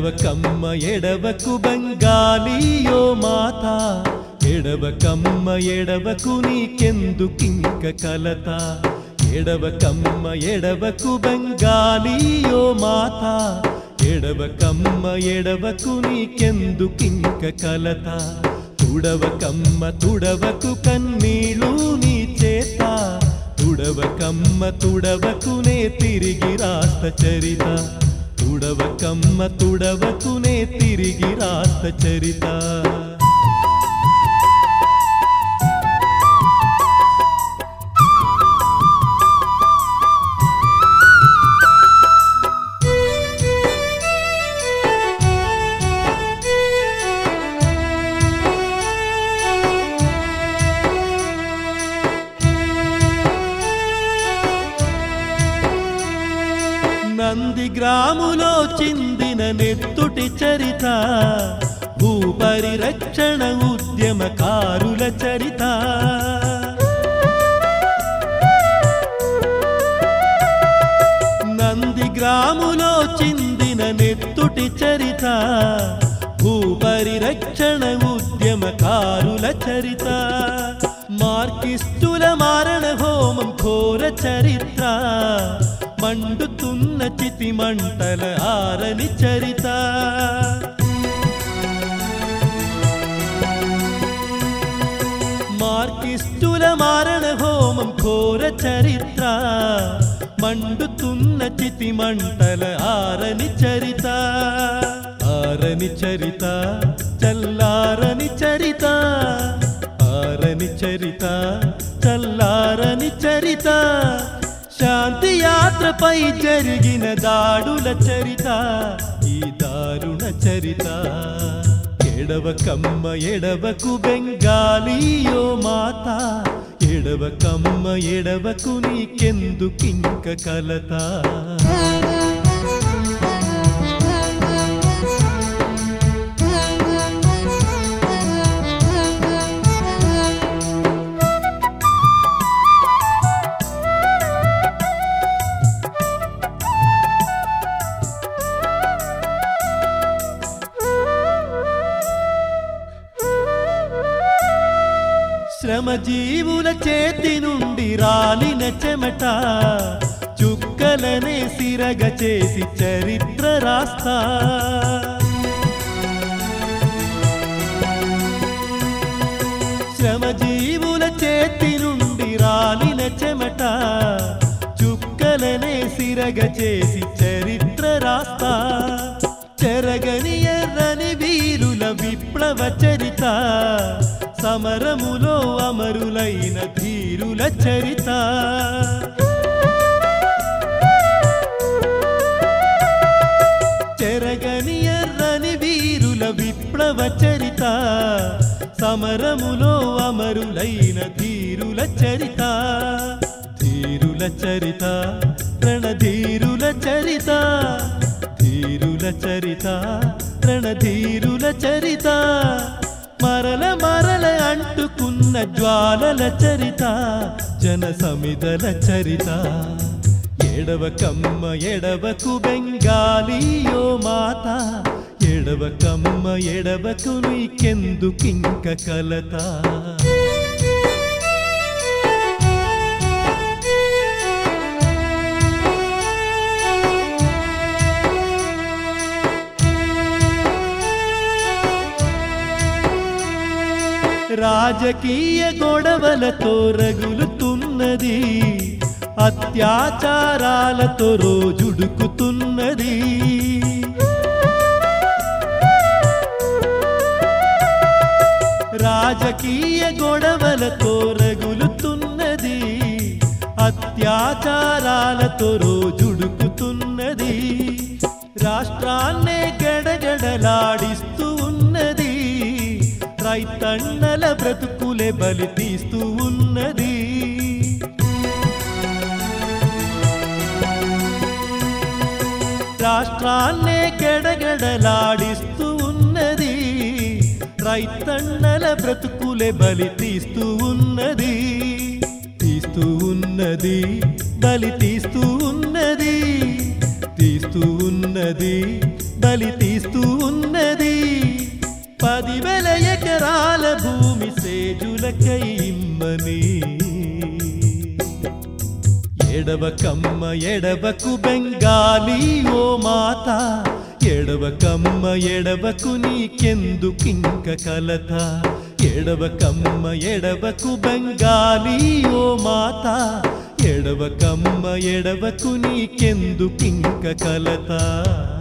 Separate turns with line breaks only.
ఎడవకమ్మ ఎడవకు బంగాళీయో మాత ఎడవకమ్మ ఎడవకు నీకెందుకింక కలత ఎడవకమ్మ ఎడవకు బంగాళీయో మాత ఎడవకమ్మ ఎడవకు నీకెందుకింక కలత తుడవకమ్మ తుడవకు కన్నీళ్ళు నీ చేత తుడవకమ్మ తుడవకునే తిరిగి రాస్త చరిత తుడవకమ్మ తుడవకునే తిరిగి రాస్త చరిత నంది గ్రాములో చిందిన నెత్తుటి చరిత భూపరిరక్షణ ఉద్యమకారుల చరిత నంది గ్రాములో చిందిన నెత్తుటి చరిత భూపరిరక్షణ ఉద్యమకారుల చరిత మార్కిస్టుల మారణ హోమం ఘోర చరిత్ర మండుతున్న చితి మంటల ఆరని చరిత మార్కిస్టుల మారణ హోమం ఘోర చరిత్ర మండుతున్న చితి మంటల ఆరని చరిత ఆరని చరిత చల్లారని చరిత ఆరని చరిత చల్లారని చరిత శాంతి యాత్రపై జరిగిన దాడుల చరిత ఈ దారుణ చరిత ఎడవకమ్మ ఎడవకు బెంగాలీయో మాత ఎడవకమ్మ ఎడవకు నీకెందుకింక కలత శ్రమజీవుల చేతి నుండి రాలిన చెమట చుక్కలనే సిరగ చేసి చరిత్ర రాస్తా శ్రమజీవుల చేతి నుండి రాలిన చెమట చుక్కలనే సిరగ చేసి చరిత్ర రాస్తా చెరగని ఎర్రని వీరుల విప్లవ చరిత సమరములో అమరులైన ధీరుల చరిత చెరగని ఎర్రని వీరుల విప్లవ చరిత సమరములో అమరులైన ధీరుల చరిత ధీరుల చరిత రణధీరుల చరిత ధీరుల చరిత రణధీరుల చరిత మరల మరల అంటుకున్న జ్వాలల చరిత జన సమిదల చరిత ఎడవకమ్మ ఎడవకు బెంగాలీయో మాత ఎడవకమ్మ ఎడవకు నీకెందుకింక కలత రాజకీయ గొడవలతో రగులుతున్నది అత్యాచారాలతో రోజుడుకుతున్నది రాజకీయ గొడవలతో రగులుతున్నది అత్యాచారాలతో రోజుడుకుతున్నది రాష్ట్రాన్నే గడగడలాడిస్తూ ఉన్నది రైతన్నల బ్రతుకులే బలి తీస్తూ ఉన్నది రాష్ట్రాన్నే గడగడలాడిస్తూ ఉన్నది రైతన్నల బ్రతుకులే బలి తీస్తూ ఉన్నది తీస్తూ ఉన్నది బలి తీస్తూ ఉన్నది తీస్తూ ఉన్నది బలి తీస్తూ ఉన్నది పదివేల ఎకరాల భూమి సేజులకై ఇమ్మని ఎడవకమ్మ ఎడవకు బెంగాలీ ఓ మాత ఎడవకమ్మ ఎడవకు నీకెందుకింక కలత ఎడవకమ్మ ఎడవకు బెంగాలీ ఓ మాత ఎడవకమ్మ ఎడవకు నీకెందుకింక కలత